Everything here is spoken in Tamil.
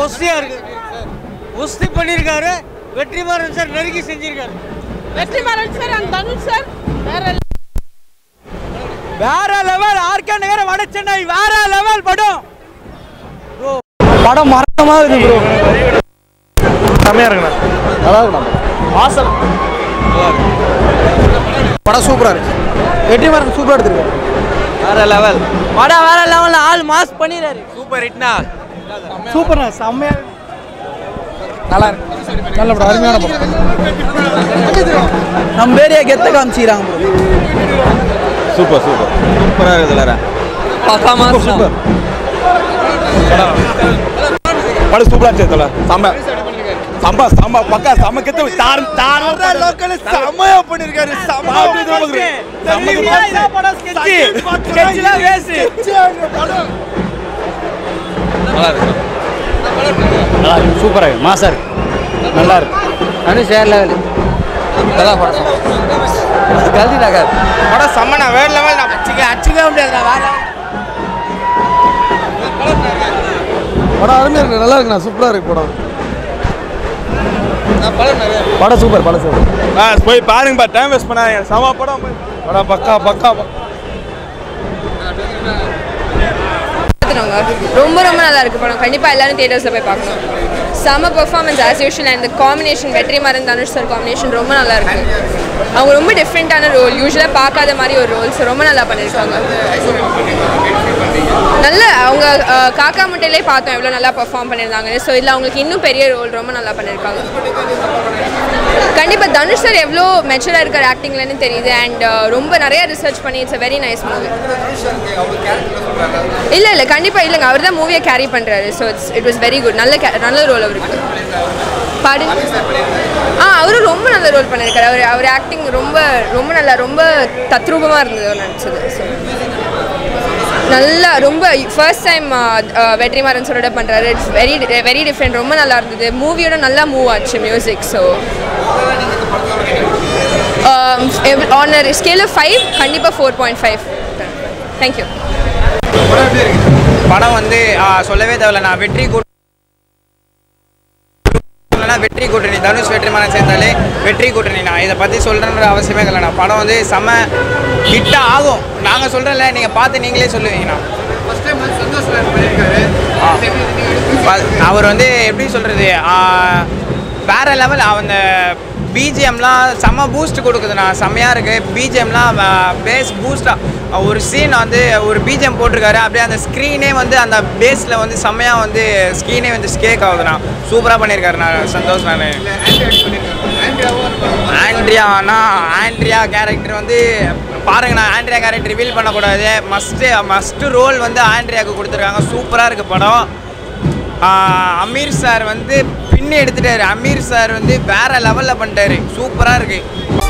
ஒஸ்தியாக இருக்கு ஒஸ்தி பண்ணியிருக்காரு வெற்றிமாறன் சார் நெருக்கி செஞ்சிருக்காரு வெற்றிமாறன் சார் அந்த தனுஷ் சார் வேற வேற லெவல் ஆர்கே நகர் வட சென்னை வேற லெவல் படம் படம் மரணமா இருக்கு ப்ரோ செம்மையா இருக்குண்ணா நல்லா இருக்கும் ஆசம் படம் சூப்பரா இருக்கு வெற்றிமாறன் சூப்பரா எடுத்திருக்காரு வேற லெவல் படம் வேற லெவல்ல ஆள் மாஸ் பண்ணிடுறாரு சூப்பர் ஹிட்னா சூப்பர்ண்ணா செம்மையா நல்லா இருக்கு நல்ல படம் அருமையான படம் நம்ம ஏரியா கெத்த காமிச்சிக்கிறாங்க சூப்பர் சூப்பர் சூப்பரா இருக்குதுல பக்காமா சூப்பர் படம் சூப்பரா இருந்துச்சு தல சம்ப சம்பா சம்பா பக்கா சம கெத்து தார் தார் லோக்கல் செம்மையா பண்ணிருக்காரு செம்ம படம் ஸ்கெட்ச் ஸ்கெட்ச்லாம் வேஸ்ட் நல்லா இருக்கு நல்லா இருக்கு சூப்பரா இருக்கு மாசா இருக்கு நல்லா இருக்கு அனு ஷேர் லெவல் நல்லா படம் கல்தி நகர் படம் செம்மனா வேற லெவல் நான் அச்சுக்க அச்சுக்க முடியாது வேற படம் அருமையா இருக்கு நல்லா இருக்குண்ணா சூப்பரா இருக்கு படம் படம் சூப்பர் படம் சூப்பர் ஆ போய் பாருங்க பா டைம் வேஸ்ட் பண்ணாதீங்க செம படம் போய் படம் பக்கா பக்கா பார்த்துனவங்க ரொம்ப ரொம்ப நல்லா இருக்கு படம் கண்டிப்பாக எல்லாரும் தியேட்டர்ஸில் போய் பார்க்கணும் செம performance as usual and combination Vetrimaaran Dhanush sir combination ரொம்ப நல்லா இருக்கு அவங்க ரொம்ப டிஃப்ரெண்ட்டான ரோல் யூஸ்வலாக பார்க்காத மாதிரி ஒரு ரோல்ஸ் ரொம்ப நல்லா பண்ணியிருக்காங்க நல்ல அவங்க அஹ், காக்கா முட்டையிலே பார்த்தோம் எவ்வளோ நல்லா பெர்ஃபார்ம் பண்ணியிருந்தாங்கன்னு ஸோ இதில் அவங்களுக்கு இன்னும் பெரிய ரோல் ரொம்ப நல்லா பண்ணியிருக்காங்க கண்டிப்பாக தனுஷ் சார் எவ்வளோ மெச்சூராக இருக்கிற ஆக்டிங்லன்னு தெரியுது அண்ட் ரொம்ப நிறைய ரிசர்ச் பண்ணி இட்ஸ் வெரி நைஸ் மூவி இல்லை இல்லை கண்டிப்பாக இல்லைங்க அவர் தான் மூவியை கேரி பண்ணுறாரு so it's it was very good நல்ல ca- நல்ல ரோல் அவருக்கு பாடு ஆ அவரும் ரொம்ப நல்ல ரோல் பண்ணியிருக்காரு அவர் அவர் ஆக்டிங் ரொம்ப ரொம்ப நல்லா ரொம்ப தத்ரூபமாக இருந்தது அவர் நடிச்சது ஸோ நல்லா ரொம்ப ஃபர்ஸ்ட் டைம் வெற்றிமாறன் சரோட பண்ணுறாரு இட்ஸ் வெரி வெரி டிஃப்ரெண்ட் ரொம்ப நல்லா இருந்தது மூவியோட நல்லா மூவ் ஆச்சு music so on scale five கண்டிப்பாக ஃபோர் பாயிண்ட் ஃபைவ் தேங்க்யூ படம் வந்து ஆ, சொல்லவே தேவையில்ல நான் வெற்றி கூட்டணி வெற்றி கூட்டணி தனுஷ் வெற்றிமாறன் சேர்ந்தாலே வெற்றி கூட்டணி நான் இதை பற்றி சொல்கிறேன்ற அவசியமே இல்லைண்ணா படம் வந்து செம்ம ஹிட் ஆகும் நாங்கள் சொல்கிறேன்ல நீங்கள் பார்த்து நீங்களே சொல்லுவீங்கண்ணா ஆ. ப- அவர் வந்து எப்படி சொல்கிறது வேற லெவல் அந்த பிஜிஎம்லாம் செம்ம பூஸ்ட் கொடுக்குதுண்ணா செம்மையாக இருக்குது பிஜிஎம்லாம் பேஸ் பூஸ்டாக ஒரு சீன் வந்து ஒரு பிஜிஎம் போட்டிருக்காரு அப்படியே அந்த ஸ்க்ரீனே வந்து அந்த பேஸில் வந்து செம்மையாக வந்து ஸ்க்ரீனே வந்து ஸ்கேக் ஆகுதுண்ணா சூப்பராக பண்ணியிருக்காரு நான் சந்தோஷ் நான் ஆண்ட்ரியானா ஆண்ட்ரியா கேரக்டர் வந்து பாருங்கண்ணா ஆண்ட்ரியா கேரக்டர் ரிவீல் பண்ணக்கூடாது மஸ்ட்டு மஸ்ட்டு ரோல் வந்து ஆண்ட்ரியாவுக்கு கொடுத்துருக்காங்க சூப்பராக இருக்குது படம் ஆஹ் அமீர் சார் வந்து பின்னி எடுத்துட்டாரு அமீர் சார் வந்து வேற லெவலில் பண்ணிட்டாரு சூப்பராக இருக்குது